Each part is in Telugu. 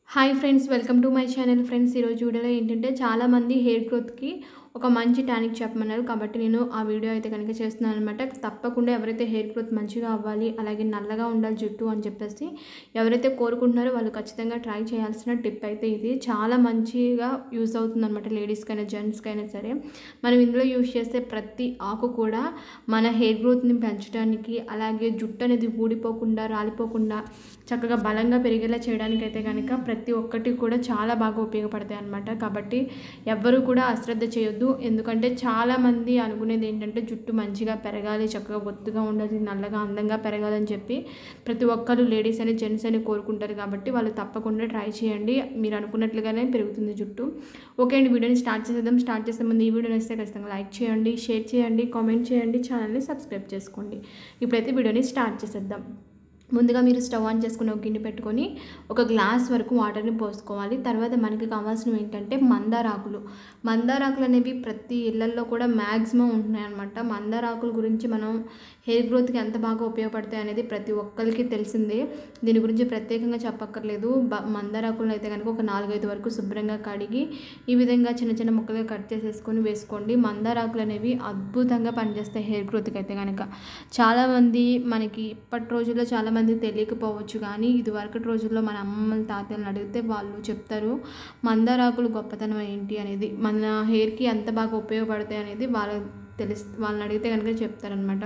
hi friends welcome to my channel friends ఈరోజు వీడియోలో ఏంటంటే చాలామంది హెయిర్ గ్రోత్కి ఒక మంచి టానిక్ చెప్పమన్నారు కాబట్టి నేను ఆ వీడియో అయితే కనుక చేస్తున్నాను అనమాట తప్పకుండా ఎవరైతే హెయిర్ గ్రోత్ మంచిగా అవ్వాలి అలాగే నల్లగా ఉండాలి జుట్టు అని చెప్పేసి ఎవరైతే కోరుకుంటున్నారో వాళ్ళు ఖచ్చితంగా ట్రై చేయాల్సిన టిప్ అయితే ఇది చాలా మంచిగా యూస్ అవుతుంది అనమాట లేడీస్కైనా జెంట్స్కైనా సరే మనం ఇందులో యూస్ చేసే ప్రతి ఆకు కూడా మన హెయిర్ గ్రోత్ని పెంచడానికి అలాగే జుట్టు అనేది ఊడిపోకుండా రాలిపోకుండా చక్కగా బలంగా పెరిగేలా చేయడానికి అయితే కనుక ప్రతి ఒక్కటి కూడా చాలా బాగా ఉపయోగపడతాయి అనమాట కాబట్టి ఎవ్వరూ కూడా అశ్రద్ధ చేయొద్దు ఎందుకంటే చాలామంది అనుకునేది ఏంటంటే జుట్టు మంచిగా పెరగాలి చక్కగా ఒత్తుగా ఉండాలి నల్లగా అందంగా పెరగాలని చెప్పి ప్రతి ఒక్కరు లేడీస్ అని జెంట్స్ అని కోరుకుంటారు కాబట్టి వాళ్ళు తప్పకుండా ట్రై చేయండి మీరు అనుకున్నట్లుగానే పెరుగుతుంది జుట్టు ఓకే అండి వీడియోని స్టార్ట్ చేసేద్దాం స్టార్ట్ చేసే ముందు ఈ వీడియోని వస్తే ఖచ్చితంగా లైక్ చేయండి షేర్ చేయండి కామెంట్ చేయండి ఛానల్ని సబ్స్క్రైబ్ చేసుకోండి ఇప్పుడైతే వీడియోని స్టార్ట్ చేసేద్దాం ముందుగా మీరు స్టవ్ ఆన్ చేసుకుని ఒక గిన్నె పెట్టుకొని ఒక గ్లాస్ వరకు వాటర్ని పోసుకోవాలి తర్వాత మనకి కావాల్సినవి ఏంటంటే మందారాకులు మందారాకులు అనేవి ప్రతి ఇళ్లల్లో కూడా మ్యాక్సిమం ఉంటున్నాయి అనమాట మందారాకుల గురించి మనం హెయిర్ గ్రోత్కి ఎంత బాగా ఉపయోగపడతాయి అనేది ప్రతి ఒక్కరికి తెలిసిందే దీని గురించి ప్రత్యేకంగా చెప్పక్కర్లేదు బ మందారాకులను అయితే కనుక ఒక నాలుగైదు వరకు శుభ్రంగా కడిగి ఈ విధంగా చిన్న చిన్న ముక్కలుగా కట్ చేసేసుకొని వేసుకోండి మందారాకులు అనేవి అద్భుతంగా పనిచేస్తాయి హెయిర్ గ్రోత్కి అయితే కనుక చాలామంది మనకి ఇప్పటి రోజుల్లో చాలామంది తెలియకపోవచ్చు కానీ ఇది వరకటి రోజుల్లో మన అమ్మమ్మల తాతలను అడిగితే వాళ్ళు చెప్తారు మందారాకులు గొప్పతనం ఏంటి అనేది మన హెయిర్కి ఎంత బాగా ఉపయోగపడతాయి అనేది వాళ్ళ తెలుసు వాళ్ళని అడిగితే కనుక చెప్తారనమాట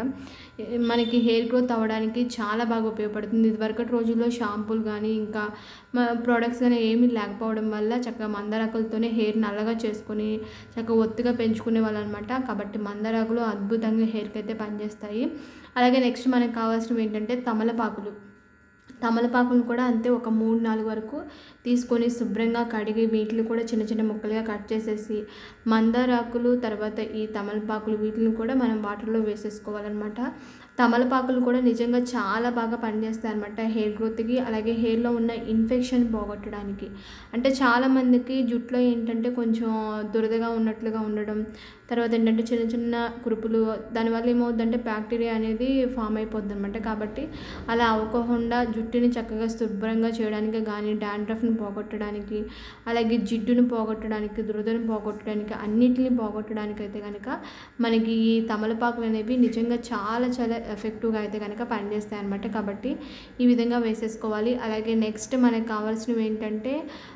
మనకి హెయిర్ గ్రోత్ అవ్వడానికి చాలా బాగా ఉపయోగపడుతుంది ఇది వరకటి రోజుల్లో షాంపూలు కానీ ఇంకా ప్రోడక్ట్స్ కానీ ఏమీ లేకపోవడం వల్ల చక్కగా మందారాకులతోనే హెయిర్ నల్లగా చేసుకొని చక్కగా ఒత్తుగా పెంచుకునే వాళ్ళు అనమాట కాబట్టి మందారాకులు అద్భుతంగా హెయిర్కి అయితే పనిచేస్తాయి అలాగే నెక్స్ట్ మనకు కావాల్సినవి ఏంటంటే తమలపాకులు తమలపాకులను కూడా అంతే ఒక మూడు నాలుగు వరకు తీసుకొని శుభ్రంగా కడిగి వీటిని కూడా చిన్న చిన్న ముక్కలుగా కట్ చేసేసి మందారాకులు తర్వాత ఈ తమలపాకులు వీటిని కూడా మనం వాటర్లో వేసేసుకోవాలన్నమాట తమలపాకులు కూడా నిజంగా చాలా బాగా పనిచేస్తాయి అనమాట హెయిర్ గ్రోత్కి అలాగే హెయిర్లో ఉన్న ఇన్ఫెక్షన్ పోగొట్టడానికి అంటే చాలామందికి జుట్లో ఏంటంటే కొంచెం దురదగా ఉన్నట్లుగా ఉండడం తర్వాత ఏంటంటే చిన్న చిన్న కురుపులు దానివల్ల ఏమవుతుందంటే బ్యాక్టీరియా అనేది ఫామ్ అయిపోద్ది అనమాట కాబట్టి అలా అవ్వకుండా జుట్టుని చక్కగా శుభ్రంగా చేయడానికి కానీ డాండ్రఫ్ని పోగొట్టడానికి అలాగే జిడ్డును పోగొట్టడానికి దురదను పోగొట్టడానికి అన్నిటిని పోగొట్టడానికి అయితే కనుక మనకి ఈ తమలపాకులు అనేవి నిజంగా చాలా చాలా ఎఫెక్టివ్గా అయితే కనుక పనిచేస్తాయి అనమాట కాబట్టి ఈ విధంగా వేసేసుకోవాలి అలాగే నెక్స్ట్ మనకు కావాల్సినవి ఏంటంటే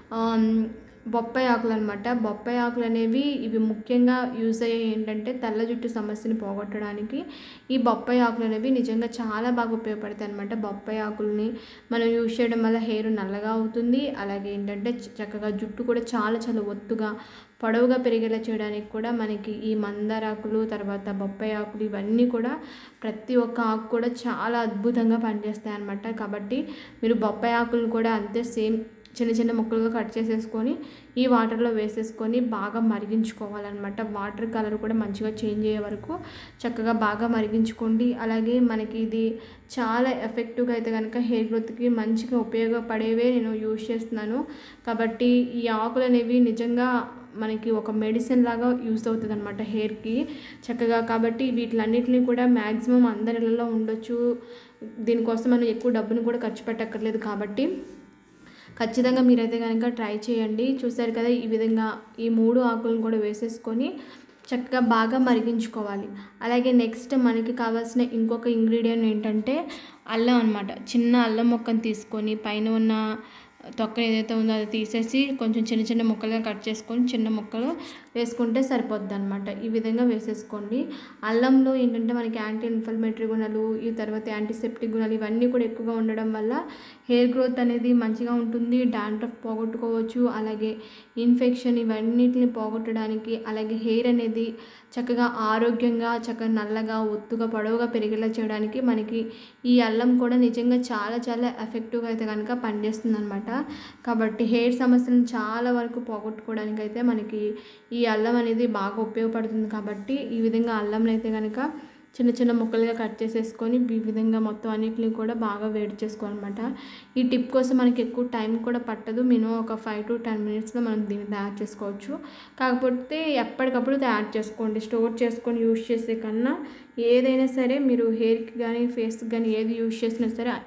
బొప్పాయి ఆకులు అనమాట బొప్పాయి ఆకులు అనేవి ఇవి ముఖ్యంగా యూజ్ అయ్యే ఏంటంటే తెల్ల జుట్టు సమస్యని పోగొట్టడానికి ఈ బొప్పాయి ఆకులు అనేవి నిజంగా చాలా బాగా ఉపయోగపడతాయి అనమాట బొప్పాయి ఆకుల్ని మనం యూజ్ చేయడం వల్ల హెయిర్ నల్లగా అవుతుంది అలాగే ఏంటంటే చక్కగా జుట్టు కూడా చాలా చాలా ఒత్తుగా పొడవుగా పెరిగేలా చేయడానికి కూడా మనకి ఈ మందారాకులు తర్వాత బొప్పాయి ఆకులు ఇవన్నీ కూడా ప్రతి ఒక్క ఆకు కూడా చాలా అద్భుతంగా పనిచేస్తాయి అన్నమాట కాబట్టి మీరు బొప్పాయి ఆకులు కూడా అంతే సేమ్ చిన్న చిన్న ముక్కలుగా కట్ చేసేసుకొని ఈ వాటర్లో వేసేసుకొని బాగా మరిగించుకోవాలన్నమాట వాటర్ కలర్ కూడా మంచిగా చేంజ్ అయ్యే వరకు చక్కగా బాగా మరిగించుకోండి అలాగే మనకి ఇది చాలా ఎఫెక్టివ్గా అయితే కనుక హెయిర్ గ్రోత్కి మంచిగా ఉపయోగపడేవే నేను యూజ్ చేస్తున్నాను కాబట్టి ఈ ఆకులు అనేవి నిజంగా మనకి ఒక మెడిసిన్ లాగా యూస్ అవుతుంది అనమాట హెయిర్కి చక్కగా కాబట్టి వీటిలన్నిటిని కూడా మ్యాక్సిమం అందరిలో ఉండొచ్చు దీనికోసం మనం ఎక్కువ డబ్బును కూడా ఖర్చు పెట్టక్కర్లేదు కాబట్టి ఖచ్చితంగా మీరైతే కనుక ట్రై చేయండి చూసారు కదా ఈ విధంగా ఈ మూడు ఆకులను కూడా వేసేసుకొని చక్కగా బాగా మరిగించుకోవాలి అలాగే నెక్స్ట్ మనకి కావాల్సిన ఇంకొక ఇంగ్రీడియంట్ ఏంటంటే అల్లం అనమాట చిన్న అల్లం మొక్కను తీసుకొని పైన ఉన్న తొక్క ఏదైతే ఉందో అది తీసేసి కొంచెం చిన్న చిన్న ముక్కలుగా కట్ చేసుకొని చిన్న ముక్కలు వేసుకుంటే సరిపోద్ది అనమాట ఈ విధంగా వేసేసుకోండి అల్లంలో ఏంటంటే మనకి యాంటీ ఇన్ఫ్లమేటరీ గుణాలు ఈ తర్వాత యాంటీసెప్టిక్ గుణాలు ఇవన్నీ కూడా ఎక్కువగా ఉండడం వల్ల హెయిర్ గ్రోత్ అనేది మంచిగా ఉంటుంది డాండ్రఫ్ పోగొట్టుకోవచ్చు అలాగే ఇన్ఫెక్షన్ ఇవన్నిటిని పోగొట్టడానికి అలాగే హెయిర్ అనేది చక్కగా ఆరోగ్యంగా చక్కగా నల్లగా ఒత్తుగా పొడవుగా పెరిగేలా చేయడానికి మనకి ఈ అల్లం కూడా నిజంగా చాలా చాలా ఎఫెక్టివ్గా అయితే కనుక పనిచేస్తుంది అనమాట కాబట్టి హెయిర్ సమస్యలను చాలా వరకు పోగొట్టుకోవడానికి అయితే మనకి ఈ అల్లం అనేది బాగా ఉపయోగపడుతుంది కాబట్టి ఈ విధంగా అల్లంని అయితే కనుక చిన్న చిన్న ముక్కలుగా కట్ చేసేసుకొని ఈ విధంగా మొత్తం అన్నిటిని కూడా బాగా వేడి చేసుకోవాలన్నమాట ఈ టిప్ కోసం మనకి ఎక్కువ టైం కూడా పట్టదు మినిమం ఒక ఫైవ్ టు టెన్ మినిట్స్లో మనం దీన్ని తయారు చేసుకోవచ్చు కాకపోతే ఎప్పటికప్పుడు తయారు చేసుకోండి స్టోర్ చేసుకొని యూస్ చేసే కన్నా ఏదైనా సరే మీరు హెయిర్కి కానీ ఫేస్కి కానీ ఏది యూస్ చేసినా సరే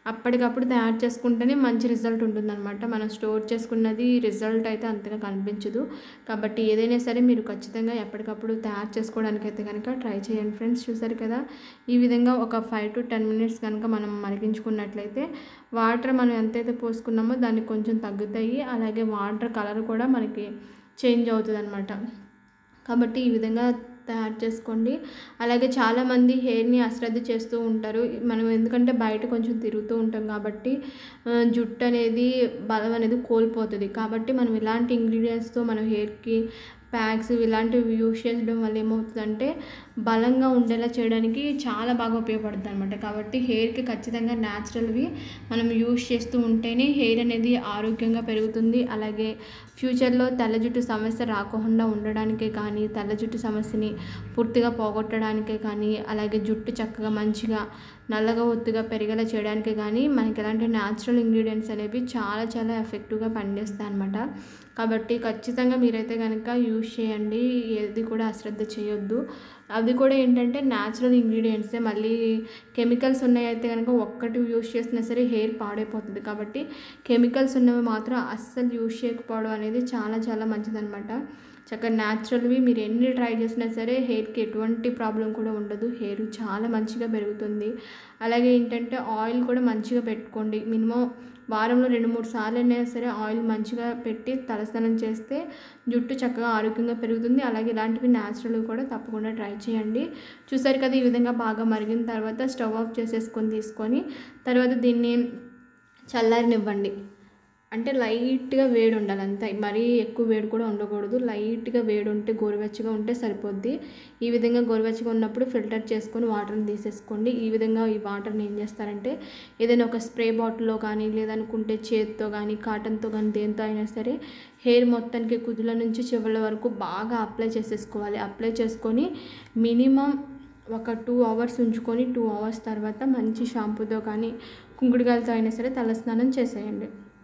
అప్పటికప్పుడు తయారు చేసుకుంటేనే మంచి రిజల్ట్ ఉంటుందన్నమాట మనం స్టోర్ చేసుకున్నది రిజల్ట్ అయితే అంతగా కనిపించదు కాబట్టి ఏదైనా సరే మీరు ఖచ్చితంగా ఎప్పటికప్పుడు తయారు చేసుకోవడానికి అయితే కనుక ట్రై చేయండి ఫ్రెండ్స్ చూసారు కదా ఈ విధంగా ఒక ఫైవ్ టు టెన్ మినిట్స్ కనుక మనం మరిగించుకున్నట్లయితే వాటర్ మనం ఎంతైతే పోసుకున్నామో దానికి కొంచెం తగ్గుతాయి అలాగే వాటర్ కలర్ కూడా మనకి చేంజ్ అవుతుంది అనమాట కాబట్టి ఈ విధంగా తయారు చేసుకోండి అలాగే చాలామంది హెయిర్ని అశ్రద్ధ చేస్తూ ఉంటారు మనం ఎందుకంటే బయట కొంచెం తిరుగుతూ ఉంటాం కాబట్టి ఆ, జుట్టు అనేది బలం అనేది కోల్పోతుంది కాబట్టి మనం ఇలాంటి ఇంగ్రీడియంట్స్తో మనం హెయిర్కి ప్యాక్స్ ఇలాంటివి యూస్ చేయడం వల్ల ఏమవుతుందంటే బలంగా ఉండేలా చేయడానికి చాలా బాగా ఉపయోగపడుతుంది అనమాట కాబట్టి హెయిర్కి ఖచ్చితంగా న్యాచురల్వి మనం యూస్ చేస్తూ ఉంటేనే హెయిర్ అనేది ఆరోగ్యంగా పెరుగుతుంది అలాగే ఫ్యూచర్లో తెల్ల జుట్టు సమస్య రాకుండా ఉండడానికే కానీ తెల్ల జుట్టు సమస్యని పూర్తిగా పోగొట్టడానికే కానీ అలాగే జుట్టు చక్కగా మంచిగా నల్లగా ఒత్తుగా పెరిగేలా చేయడానికే కానీ మనకి ఎలాంటి న్యాచురల్ ఇంగ్రీడియంట్స్ అనేవి చాలా చాలా ఎఫెక్టివ్గా పనిచేస్తాయి అనమాట కాబట్టి ఖచ్చితంగా మీరైతే కనుక యూజ్ చేయండి ఏది కూడా అశ్రద్ధ చేయొద్దు అది కూడా ఏంటంటే న్యాచురల్ ఇంగ్రీడియంట్సే మళ్ళీ కెమికల్స్ ఉన్నాయి అయితే కనుక ఒక్కటి యూజ్ చేసినా సరే హెయిర్ పాడైపోతుంది కాబట్టి కెమికల్స్ ఉన్నవి మాత్రం అస్సలు యూజ్ చేయకపోవడం అనేది చాలా చాలా మంచిదన్నమాట చక్కగా న్యాచురల్వి మీరు ఎన్ని ట్రై చేసినా సరే హెయిర్కి ఎటువంటి ప్రాబ్లం కూడా ఉండదు హెయిర్ చాలా మంచిగా పెరుగుతుంది అలాగే ఏంటంటే ఆయిల్ కూడా మంచిగా పెట్టుకోండి మినిమం వారంలో రెండు మూడు సార్లు అయినా సరే ఆయిల్ మంచిగా పెట్టి తలస్నానం చేస్తే జుట్టు చక్కగా ఆరోగ్యంగా పెరుగుతుంది అలాగే ఇలాంటివి న్యాచురల్ కూడా తప్పకుండా ట్రై చేయండి చూసారు కదా ఈ విధంగా బాగా మరిగిన తర్వాత స్టవ్ ఆఫ్ చేసేసుకొని తీసుకొని తర్వాత దీన్ని చల్లారనివ్వండి అంటే లైట్గా వేడి ఉండాలి అంతే మరీ ఎక్కువ వేడి కూడా ఉండకూడదు లైట్గా వేడి ఉంటే గోరువెచ్చగా ఉంటే సరిపోద్ది ఈ విధంగా గోరువెచ్చగా ఉన్నప్పుడు ఫిల్టర్ చేసుకొని వాటర్ని తీసేసుకోండి ఈ విధంగా ఈ వాటర్ని ఏం చేస్తారంటే ఏదైనా ఒక స్ప్రే బాటిల్లో కానీ లేదనుకుంటే చేతితో కానీ కాటన్తో కానీ దేంతో అయినా సరే హెయిర్ మొత్తానికి కుదుల నుంచి చివరి వరకు బాగా అప్లై చేసేసుకోవాలి అప్లై చేసుకొని మినిమం ఒక టూ అవర్స్ ఉంచుకొని టూ అవర్స్ తర్వాత మంచి షాంపూతో కానీ కుంకుడుకాయలతో అయినా సరే తలస్నానం చేసేయండి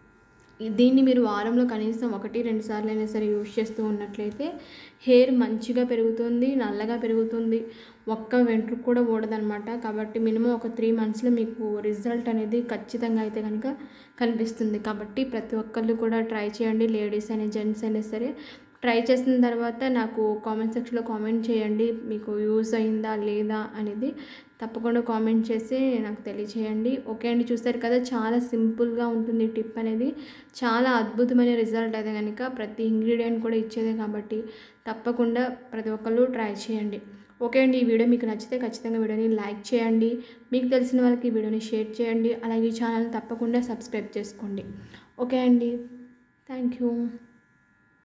ఈ- దీన్ని మీరు వారంలో కనీసం ఒకటి రెండు సార్లు అయినా సరే యూజ్ చేస్తూ ఉన్నట్లయితే హెయిర్ మంచిగా పెరుగుతుంది నల్లగా పెరుగుతుంది ఒక్క వెంట్రుకు కూడా ఊడదనమాట కాబట్టి మినిమం ఒక త్రీ మంత్స్లో మీకు రిజల్ట్ అనేది ఖచ్చితంగా అయితే కనుక కనిపిస్తుంది కాబట్టి ప్రతి ఒక్కళ్ళు కూడా ట్రై చేయండి లేడీస్ అయినా జెంట్స్ అయినా సరే ట్రై చేసిన తర్వాత నాకు కామెంట్ సెక్షన్లో కామెంట్ చేయండి మీకు యూజ్ అయిందా లేదా అనేది తప్పకుండా కామెంట్ చేసి నాకు తెలియచేయండి ఓకే అండి చూస్తారు కదా చాలా సింపుల్గా ఉంటుంది ఈ టిప్ అనేది చాలా అద్భుతమైన రిజల్ట్ అయితే కనుక ప్రతి ఇంగ్రీడియంట్ కూడా ఇచ్చేదే కాబట్టి తప్పకుండా ప్రతి ఒక్కళ్ళు ట్రై చేయండి ఓకే అండి ఈ వీడియో మీకు నచ్చితే ఖచ్చితంగా వీడియోని లైక్ చేయండి మీకు తెలిసిన వాళ్ళకి ఈ వీడియోని షేర్ చేయండి అలాగే ఈ ఛానల్ తప్పకుండా సబ్స్క్రైబ్ చేసుకోండి ఓకే అండి థ్యాంక్ యూ